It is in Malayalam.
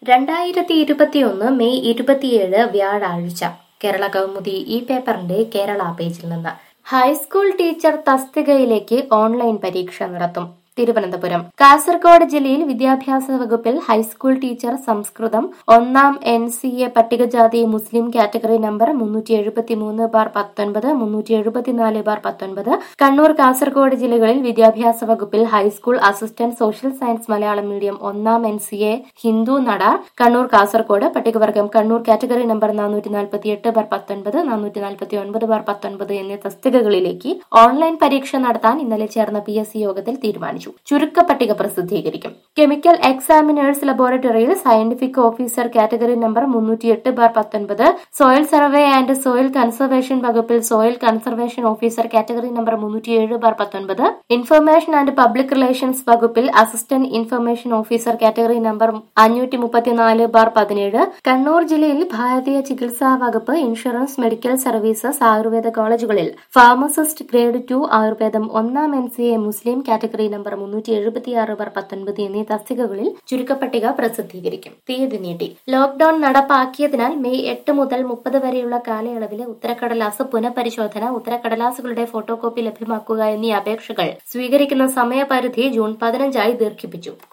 രണ്ടായിരത്തി ഇരുപത്തിയൊന്ന് മെയ് ഇരുപത്തിയേഴ് വ്യാഴാഴ്ച കേരള കൗമുദി ഈ പേപ്പറിന്റെ കേരള പേജിൽ നിന്ന് ഹൈസ്കൂൾ ടീച്ചർ തസ്തികയിലേക്ക് ഓൺലൈൻ പരീക്ഷ നടത്തും തിരുവനന്തപുരം കാസർഗോഡ് ജില്ലയിൽ വിദ്യാഭ്യാസ വകുപ്പിൽ ഹൈസ്കൂൾ ടീച്ചർ സംസ്കൃതം ഒന്നാം എൻ സി എ പട്ടികജാതി മുസ്ലിം കാറ്റഗറി നമ്പർ മുന്നൂറ്റി എഴുപത്തി മൂന്ന് ബാർ പത്തൊൻപത് മുന്നൂറ്റി എഴുപത്തിനാല് ബാർ പത്തൊൻപത് കണ്ണൂർ കാസർഗോഡ് ജില്ലകളിൽ വിദ്യാഭ്യാസ വകുപ്പിൽ high school assistant social science Malayalam medium ഒന്നാം N C A Hindu Nadar Kannur Kasaragod പട്ടികവർഗം കണ്ണൂർ കാറ്റഗറി നമ്പർ നാനൂറ്റി നാൽപ്പത്തി എട്ട് ബാർ പത്തൊൻപത് നാനൂറ്റി നാൽപ്പത്തി ഒൻപത് ബാർ പത്തൊൻപത് എന്നീ തസ്തികകളിലേക്ക് ഓൺലൈൻ പരീക്ഷ നടത്താൻ ഇന്നലെ ചേർന്ന പി എസ് സി യോഗത്തിൽ തീരുമാനിച്ചു ചുരുക്ക പട്ടിക പ്രസിദ്ധീകരിക്കും കെമിക്കൽ എക്സാമിനേഴ്സ് ലബോറട്ടറിയിൽ സയന്റിഫിക് ഓഫീസർ കാറ്റഗറി നമ്പർ മുന്നൂറ്റിയെട്ട് ബാർ പത്തൊൻപത് soil survey and soil conservation വകുപ്പിൽ soil conservation officer category number മുന്നൂറ്റിയേഴ് ബാർ പത്തൊൻപത് ഇൻഫർമേഷൻ ആൻഡ് പബ്ലിക് റിലേഷൻസ് വകുപ്പിൽ assistant information officer category number അഞ്ഞൂറ്റി മുപ്പത്തിനാല് ബാർ പതിനേഴ് കണ്ണൂർ ജില്ലയിൽ ഭാരതീയ ചികിത്സാ വകുപ്പ് ഇൻഷുറൻസ് മെഡിക്കൽ സർവീസസ് ആയുർവേദ കോളേജുകളിൽ ഫാർമസിസ്റ്റ് ഗ്രേഡ് ടു ആയുർവേദം ഒന്നാം എൻ സി എ മുസ്ലിം കാറ്റഗറി നമ്പർ മുന്നൂറ്റി എഴുപത്തിയാറ് ബാർ പത്തൊൻപത് എന്നീ തസ്തികകളിൽ ചുരുക്കപ്പട്ടിക പ്രസിദ്ധീകരിക്കും തീയതി നീട്ടി ലോക്ഡൌൺ നടപ്പാക്കിയതിനാൽ മെയ് എട്ട് മുതൽ മുപ്പത് വരെയുള്ള കാലയളവിലെ ഉത്തരക്കടലാസ് പുനഃപരിശോധന ഉത്തരക്കടലാസുകളുടെ ഫോട്ടോകോപ്പി ലഭ്യമാക്കുക എന്നീ അപേക്ഷകൾ സ്വീകരിക്കുന്ന സമയപരിധി ജൂൺ പതിനഞ്ചായി ദീർഘിപ്പിച്ചു